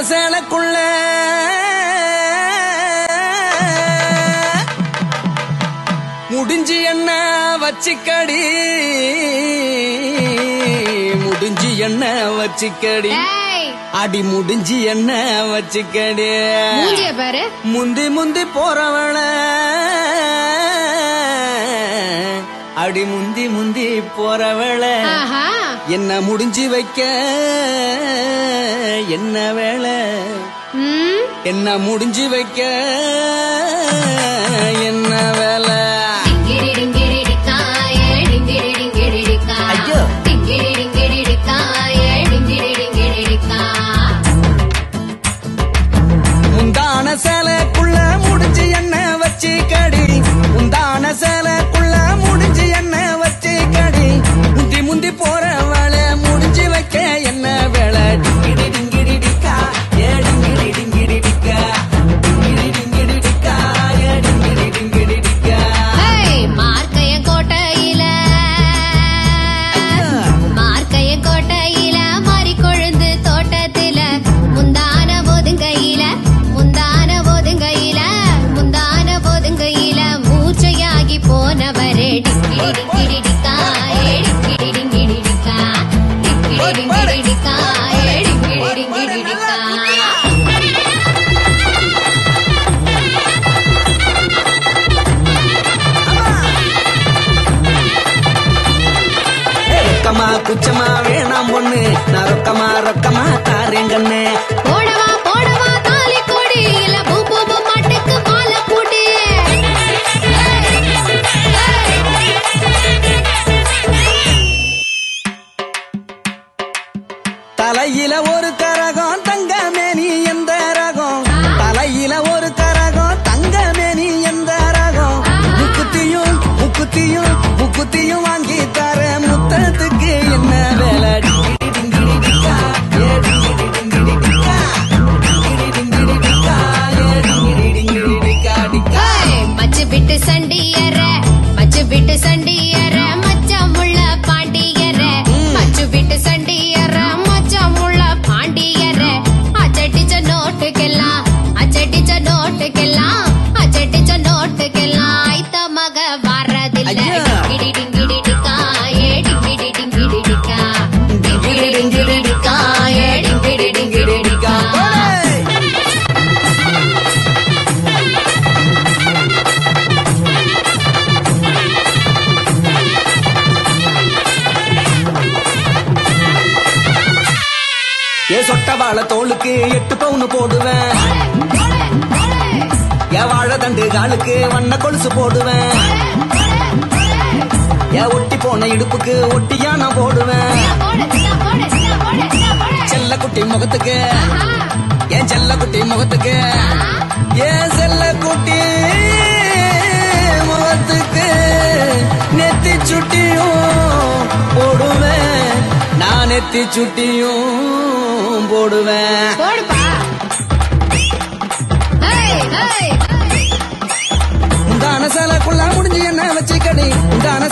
சேலைக்குள்ள முடிஞ்சு என்ன வச்சிக்கடி முடிஞ்சு என்ன வச்சிக்கடி ஏய் அடி முடிஞ்சு என்ன வச்சிக்கடி மூஞ்சிய பாரு முந்தி முந்தி போறவள அடி முந்தி முந்தி போறவள ஆஹா என்ன முடிஞ்சு வைக்க என்ன வேலை ம் என்ன முடிஞ்சு வைக்க என்ன வேலை ஐயோ. முந்தான சேலைக்குள்ள முடிஞ்சு என்ன வச்சு கடி முந்தான சேலைக்குள்ள முடிஞ்சு என்ன வச்சு கடி முந்தி முந்தி போற வேலை முடிஞ்சு வைக்க என்ன வேலை டிங்கிடி டிங்கிடி டிக்கா ஏ டிங்கிடி டிங்கிடி டிக்கா டிங்கிடி டிங்கிடி டிக்கா ஏ டிங்கிடி டிங்கிடி டிக்கா ஏய், மார்க்கைய கோட்டையில மார்க்கைய கோட்டையில மாறி கொழுந்து தோட்டத்தில முந்தான ஒதுங்கையில முந்தான ஒதுங்கையில முந்தான ஒதுங்கையில மூச்சையாகி போனவரே டிங்கிடி டிங்கிடி டிக்கா ஏ டிங்கிடி டிங்கிடி டிக்கா டிங்கிடி டிங்கிடி டிக்கா ஏ டிங்கிடி டிங்கிடி டிக்கா ரொக்கமா குச்சமா வேணாம் பொண்ணு நான் ரொக்கமா ரொக்கமா தாரேன் கண்ணு போடவா போடவா தாலி கொடி இல்ல பூ பூ பூ மாட்டுக்கு மாலை பூட்டி தலையில ஒரு கரகம் தங்கமேனி எந்த ரகம் தலையில ஒரு கரகம் தங்கமேனி எந்த ரகம் முக்குத்தியும் முக்குத்தியும் முக்குத்தியும் வாங்கி தர முத்தத்துக்கு என்ன வேலை டிங்கிடி டிங்கிடி டிக்கா, ஏ டிங்கிடி டிங்கிடி டிக்கா. டிங்கிடி டிங்கிடி டிக்கா, ஏ டிங்கிடி டிங்கிடி டிக்கா, டிக்கா. ஏய், மச்சு விட்டு சண்டியற மச்சு விட்டு சண்டியற மச்சம் உள்ள பாண்டியற மச்சு விட்டு சண்டியற மச்சம் உள்ள பாண்டியற அச்சடிச்ச நோட்டுக்கெல்லாம் அச்சடிச்ச நோட்டுக்கெல்லாம் அச்சடிச்ச நோட்டுக்கெல்லாம் ஐத்த மக வரதில்ல ஐயா. டிங்கிடி டிங்கிடி டிக்கா ஏ டிங்கிடி டிங்கிடி டிக்கா டிங்கிடி டிங்கிடி டிக்கா ஏ டிங்கிடி டிங்கிடி டிக்கா ஏய்! ஏ சொட்ட வாழை தோலுக்கு எட்டு பவுன் போடுவேன் ஏ வாழை தண்டு காலுக்கு வண்ண கொலுசு போடுவேன் ஏ ஒட்டி போன இடுப்புக்கு ஒட்டியா நான் போடுவேன் செல்ல குட்டி முகத்துக்கு ஏன் செல்ல குட்டி முகத்துக்கு ஏன் செல்ல குட்டி முகத்துக்கு நெத்தி சுட்டியும் போடுவேன் நான் நெத்தி சுட்டியும் போடுவேன் போடுப்பா ஏய், ஏய், உண்டான சேலைக்குள்ள முடிஞ்சு என்ன வச்சுக்கடி உண்டான